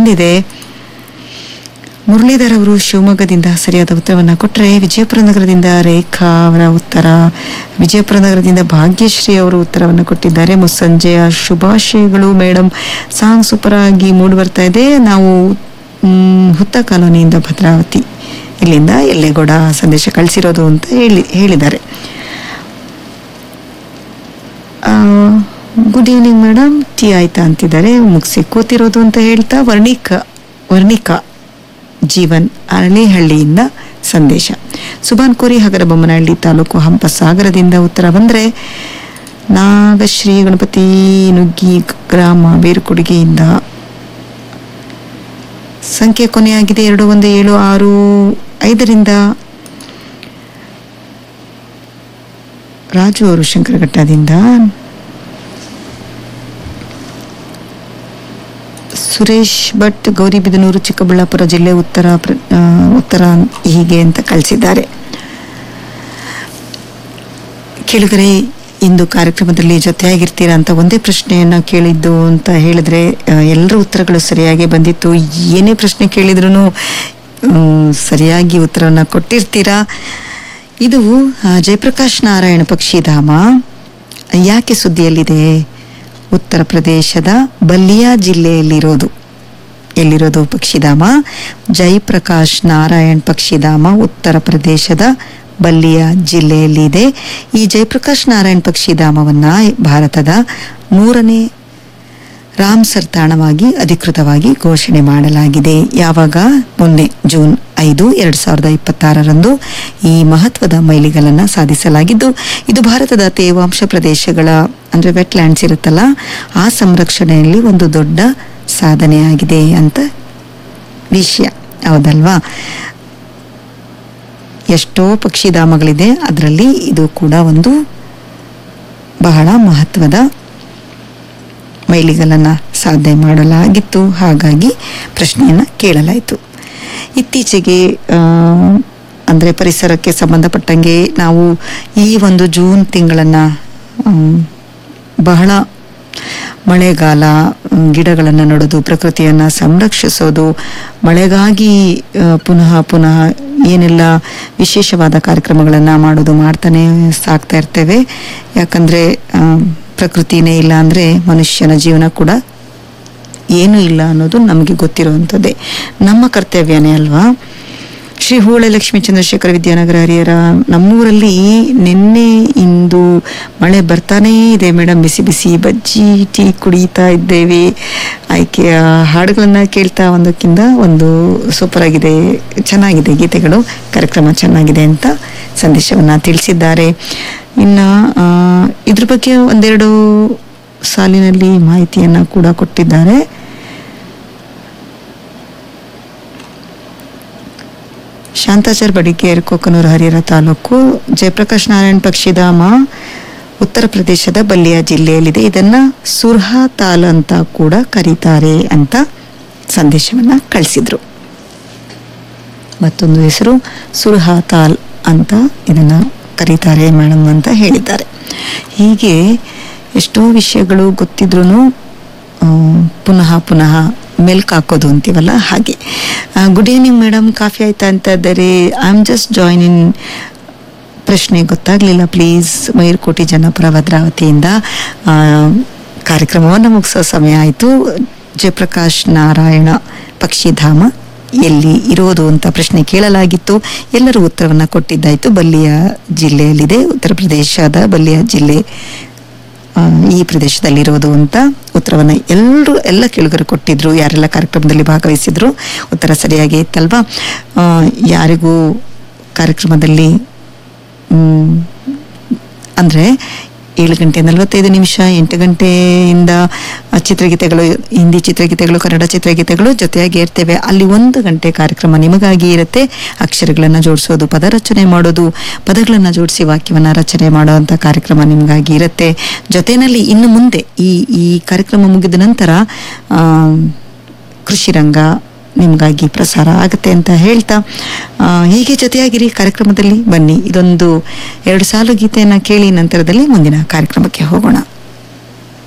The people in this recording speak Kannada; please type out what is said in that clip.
ಬಂದಿದೆ ಮುರಳೀಧರ್ ಅವರು ಶಿವಮೊಗ್ಗದಿಂದ ಸರಿಯಾದ ಉತ್ತರವನ್ನು ಕೊಟ್ಟರೆ ವಿಜಯಪುರ ನಗರದಿಂದ ರೇಖಾ ಅವರ ಉತ್ತರ ವಿಜಯಪುರ ನಗರದಿಂದ ಭಾಗ್ಯಶ್ರೀ ಅವರು ಉತ್ತರವನ್ನು ಕೊಟ್ಟಿದ್ದಾರೆ ಮುಸ್ಸಂಜೆಯ ಶುಭಾಶಯಗಳು ಮೇಡಮ್ ಸಾಂಗ್ ಸೂಪರ್ ಆಗಿ ಮೂಡಿ ಬರ್ತಾ ಇದೆ ನಾವು ಮ್, ಹುತ್ತ ಕಾಲೋನಿಯಿಂದ ಭದ್ರಾವತಿ ಇಲ್ಲಿಂದ ಎಲ್ಲೇಗೌಡ ಸಂದೇಶ ಕಳಿಸಿರೋದು ಅಂತ ಹೇಳಿ ಹೇಳಿದ್ದಾರೆ ಗುಡ್ ಈವ್ನಿಂಗ್ ಮೇಡಮ್ ಟೀ ಆಯ್ತಾ ಅಂತಿದ್ದಾರೆ ಮುಗಿಸಿ ಕೂತಿರೋದು ಅಂತ ಹೇಳ್ತಾ ವರ್ಣಿಕ ವರ್ಣಿಕಾ ಜೀವನ್ ಅರಳಿಹಳ್ಳಿಯಿಂದ ಸಂದೇಶ ಸುಭಾನ್ ಕೋರಿ ಹಗರಬೊಮ್ಮನಹಳ್ಳಿ ತಾಲೂಕು ಹಂಪಸಾಗರದಿಂದ ಉತ್ತರ ಬಂದರೆ ನಾಗಶ್ರೀ ಗಣಪತಿ ನುಗ್ಗಿ ಗ್ರಾಮ ಬೇರುಕೊಡುಗೆಯಿಂದ ಸಂಖ್ಯೆ ಕೊನೆಯಾಗಿದೆ ಎರಡು ಒಂದು ಏಳು ಆರು ಐದರಿಂದ ರಾಜು ಅವರು ಶಂಕರಘಟ್ಟದಿಂದ ಸುರೇಶ್ ಭಟ್ ಗೌರಿಬಿದನೂರು ಚಿಕ್ಕಬಳ್ಳಾಪುರ ಜಿಲ್ಲೆ ಉತ್ತರ ಪ್ರ- ಆ, ಉತ್ತರ ಹೀಗೆ ಅಂತ ಕಳಿಸಿದ್ದಾರೆ ಕೇಳಿದರೆ ಇಂದು ಕಾರ್ಯಕ್ರಮದಲ್ಲಿ ಜೊತೆಯಾಗಿರ್ತೀರಾ ಅಂತ ಒಂದೇ ಪ್ರಶ್ನೆಯನ್ನ ಕೇಳಿದ್ದು ಅಂತ ಹೇಳಿದ್ರೆ ಆ, ಎಲ್ಲರ ಉತ್ತರಗಳು ಸರಿಯಾಗಿ ಬಂದಿತ್ತು ಏನೇ ಪ್ರಶ್ನೆ ಕೇಳಿದ್ರು ಸರಿಯಾಗಿ ಉತ್ತರವನ್ನ ಕೊಟ್ಟಿರ್ತೀರಾ ಇದು ಆ, ಜಯಪ್ರಕಾಶ್ ನಾರಾಯಣ ಪಕ್ಷಿಧಾಮ ಯಾಕೆ ಸುದ್ದಿಯಲ್ಲಿದೆ ಉತ್ತರ ಪ್ರದೇಶದ ಬಲ್ಲಿಯಾ ಜಿಲ್ಲೆಯಲ್ಲಿರೋದು ಎಲ್ಲಿರೋದು ಪಕ್ಷಿಧಾಮ ಜಯಪ್ರಕಾಶ್ ನಾರಾಯಣ್ ಪಕ್ಷಿಧಾಮ ಉತ್ತರ ಪ್ರದೇಶದ ಬಲ್ಲಿಯಾ ಜಿಲ್ಲೆಯಲ್ಲಿದೆ ಈ ಜಯಪ್ರಕಾಶ್ ನಾರಾಯಣ್ ಪಕ್ಷಿಧಾಮವನ್ನ ಭಾರತದ ನೂರನೇ ರಾಮ್ಸರ್ ತಾಣವಾಗಿ ಅಧಿಕೃತವಾಗಿ ಘೋಷಣೆ ಮಾಡಲಾಗಿದೆ ಯಾವಾಗ ಮೊನ್ನೆ ಜೂನ್ ಐದು ಎರಡ್ ಸಾವಿರದ ಇಪ್ಪತ್ತಾರರಂದು ಈ ಮಹತ್ವದ ಮೈಲಿಗಲನ್ನ ಸಾಧಿಸಲಾಗಿದ್ದು ಇದು ಭಾರತದ ತೇವಾಂಶ ಪ್ರದೇಶಗಳ ಅಂದ್ರೆ ವೆಟ್ಲ್ಯಾಂಡ್ಸ್ ಇರುತ್ತಲ್ಲ ಆ ಸಂರಕ್ಷಣೆಯಲ್ಲಿ ಒಂದು ದೊಡ್ಡ ಸಾಧನೆಯಾಗಿದೆ ಅಂತ ವಿಷಯ ಹೌದಲ್ವಾ ಎಷ್ಟೋ ಪಕ್ಷಿಧಾಮಗಳಿದೆ ಅದರಲ್ಲಿ ಇದು ಕೂಡ ಒಂದು ಬಹಳ ಮಹತ್ವದ ಮೈಲಿಗಲನ್ನ ಸಾಧನೆ ಮಾಡಲಾಗಿತ್ತು ಹಾಗಾಗಿ ಪ್ರಶ್ನೆಯನ್ನ ಕೇಳಲಾಯಿತು ಇತ್ತೀಚೆಗೆ ಆ, ಅಂದ್ರೆ ಪರಿಸರಕ್ಕೆ ಸಂಬಂಧಪಟ್ಟಂಗೆ ನಾವು ಈ ಒಂದು ಜೂನ್ ತಿಂಗಳನ್ನ ಆಮ್, ಬಹಳ ಮಳೆಗಾಲ ಮ್, ಗಿಡಗಳನ್ನ ನೆಡೋದು ಪ್ರಕೃತಿಯನ್ನ ಸಂರಕ್ಷಿಸೋದು ಮಳೆಗಾಗಿ ಆ, ಪುನಃ ಪುನಃ ಏನೆಲ್ಲ ವಿಶೇಷವಾದ ಕಾರ್ಯಕ್ರಮಗಳನ್ನ ಮಾಡೋದು ಮಾಡ್ತಾನೆ ಸಾಕ್ತಾ ಇರ್ತೇವೆ ಯಾಕಂದ್ರೆ ಆ, ಪ್ರಕೃತಿನೇ ಇಲ್ಲ ಅಂದ್ರೆ ಮನುಷ್ಯನ ಜೀವನ ಕೂಡ ಏನೂ ಇಲ್ಲ ಅನ್ನೋದು ನಮಗೆ ಗೊತ್ತಿರುವಂಥದ್ದೇ ನಮ್ಮ ಕರ್ತವ್ಯನೇ ಅಲ್ವಾ ಶ್ರೀ ಹೋಳೆ ಲಕ್ಷ್ಮೀ ಚಂದ್ರಶೇಖರ ವಿದ್ಯಾನಗರ ಹರಿಹರ ನಮ್ಮೂರಲ್ಲಿ ನಿನ್ನೆ ಇಂದು ಮಳೆ ಬರ್ತಾನೇ ಇದೆ ಮೇಡಮ್ ಬಿಸಿ ಬಿಸಿ ಬಜ್ಜಿ ಟೀ ಕುಡಿತಾ ಇದ್ದೇವೆ ಆಯ್ಕೆಯ ಹಾಡುಗಳನ್ನ ಕೇಳ್ತಾ ಒಂದಕ್ಕಿಂತ ಒಂದು ಸೂಪರ್ ಆಗಿದೆ ಚೆನ್ನಾಗಿದೆ ಗೀತೆಗಳು ಕಾರ್ಯಕ್ರಮ ಚೆನ್ನಾಗಿದೆ ಅಂತ ಸಂದೇಶವನ್ನ ತಿಳಿಸಿದ್ದಾರೆ ಇನ್ನ ಆ, ಇದ್ರ ಬಗ್ಗೆ ಒಂದೆರಡು ಸಾಲಿನಲ್ಲಿ ಮಾಹಿತಿಯನ್ನ ಕೂಡ ಕೊಟ್ಟಿದ್ದಾರೆ ಶಾಂತಾಚಾರ್ ಬಡಿಗೇರ್ ಕೊಕ್ಕನೂರು ಹರಿಹರ ತಾಲೂಕು ಜಯಪ್ರಕಾಶ್ ನಾರಾಯಣ್ ಪಕ್ಷಿಧಾಮ ಉತ್ತರ ಪ್ರದೇಶದ ಬಲ್ಲಿಯಾ ಜಿಲ್ಲೆಯಲ್ಲಿದೆ ಇದನ್ನ ಸುರ್ಹಾ ತಾಲ್ ಅಂತ ಕೂಡ ಕರೀತಾರೆ ಅಂತ ಸಂದೇಶವನ್ನ ಕಳಿಸಿದ್ರು ಮತ್ತೊಂದು ಹೆಸರು ಸುರ್ಹಾ ತಾಲ್ ಅಂತ ಇದನ್ನ ಕರೀತಾರೆ ಮೇಡಮ್ ಅಂತ ಹೇಳಿದ್ದಾರೆ ಹೀಗೆ ಎಷ್ಟೋ ವಿಷಯಗಳು ಗೊತ್ತಿದ್ರೂ ಪುನಃ ಪುನಃ ಮೆಲ್ಕ್ ಹಾಕೋದು ಅಂತೀವಲ್ಲ ಹಾಗೆ ಗುಡ್ ಈವ್ನಿಂಗ್ ಮೇಡಮ್ ಕಾಫಿ ಆಯ್ತಾ ಅಂತ ಇದ್ದಾರೆ I am just join in ಪ್ರಶ್ನೆ ಗೊತ್ತಾಗ್ಲಿಲ್ಲ ಪ್ಲೀಸ್ ಮೈರ್ಕೋಟಿ ಜನಪುರ ಭದ್ರಾವತಿಯಿಂದ ಆ, ಕಾರ್ಯಕ್ರಮವನ್ನು ಮುಗಿಸೋ ಸಮಯ ಆಯಿತು ಜಯಪ್ರಕಾಶ್ ನಾರಾಯಣ ಪಕ್ಷಿಧಾಮ ಎಲ್ಲಿ ಇರೋದು ಅಂತ ಪ್ರಶ್ನೆ ಕೇಳಲಾಗಿತ್ತು ಎಲ್ಲರೂ ಉತ್ತರವನ್ನ ಕೊಟ್ಟಿದ್ದಾಯ್ತು ಬಲ್ಲಿಯಾ ಜಿಲ್ಲೆಯಲ್ಲಿದೆ ಉತ್ತರ ಪ್ರದೇಶದ ಬಲ್ಲಿಯಾ ಜಿಲ್ಲೆ ಆ, ಈ ಪ್ರದೇಶದಲ್ಲಿರೋದು ಅಂತ ಉತ್ತರವನ್ನ ಎಲ್ಲರೂ ಎಲ್ಲ ಕೇಳುಗರು ಕೊಟ್ಟಿದ್ರು ಯಾರೆಲ್ಲ ಕಾರ್ಯಕ್ರಮದಲ್ಲಿ ಭಾಗವಹಿಸಿದ್ರು ಉತ್ತರ ಸರಿಯಾಗಿ ಇತ್ತಲ್ವಾ ಆ, ಯಾರಿಗೂ ಕಾರ್ಯಕ್ರಮದಲ್ಲಿ ಮ್, ಅಂದ್ರೆ ಏಳು ಗಂಟೆ ನಲವತ್ತೈದು ನಿಮಿಷ ಎಂಟು ಗಂಟೆಯಿಂದ ಆ, ಚಿತ್ರಗೀತೆಗಳು ಹಿಂದಿ ಚಿತ್ರಗೀತೆಗಳು ಕನ್ನಡ ಚಿತ್ರಗೀತೆಗಳು ಜೊತೆಯಾಗಿ ಇರ್ತೇವೆ ಅಲ್ಲಿ ಒಂದು ಗಂಟೆ ಕಾರ್ಯಕ್ರಮ ನಿಮಗಾಗಿ ಇರುತ್ತೆ ಅಕ್ಷರಗಳನ್ನು ಜೋಡಿಸೋದು ಪದ ರಚನೆ ಮಾಡೋದು ಪದಗಳನ್ನು ಜೋಡಿಸಿ ವಾಕ್ಯವನ್ನ ರಚನೆ ಮಾಡುವಂತ ಕಾರ್ಯಕ್ರಮ ನಿಮಗಾಗಿ ಇರುತ್ತೆ ಜೊತೆಯಲ್ಲಿ ಇನ್ನು ಮುಂದೆ ಈ ಈ ಕಾರ್ಯಕ್ರಮ ಮುಗಿದ ನಂತರ ಆ, ಕೃಷಿ ರಂಗ ನಿಮಗಾಗಿ ಪ್ರಸಾರ ಆಗುತ್ತೆ ಅಂತ ಹೇಳ್ತಾ ಆ, ಹೀಗೆ ಜೊತೆಯಾಗಿರಿ ಕಾರ್ಯಕ್ರಮದಲ್ಲಿ ಬನ್ನಿ ಇದೊಂದು ಎರಡು ಸಾಲು ಗೀತೆಯನ್ನ ಕೇಳಿ ನಂತರದಲ್ಲಿ ಮುಂದಿನ ಕಾರ್ಯಕ್ರಮಕ್ಕೆ ಹೋಗೋಣ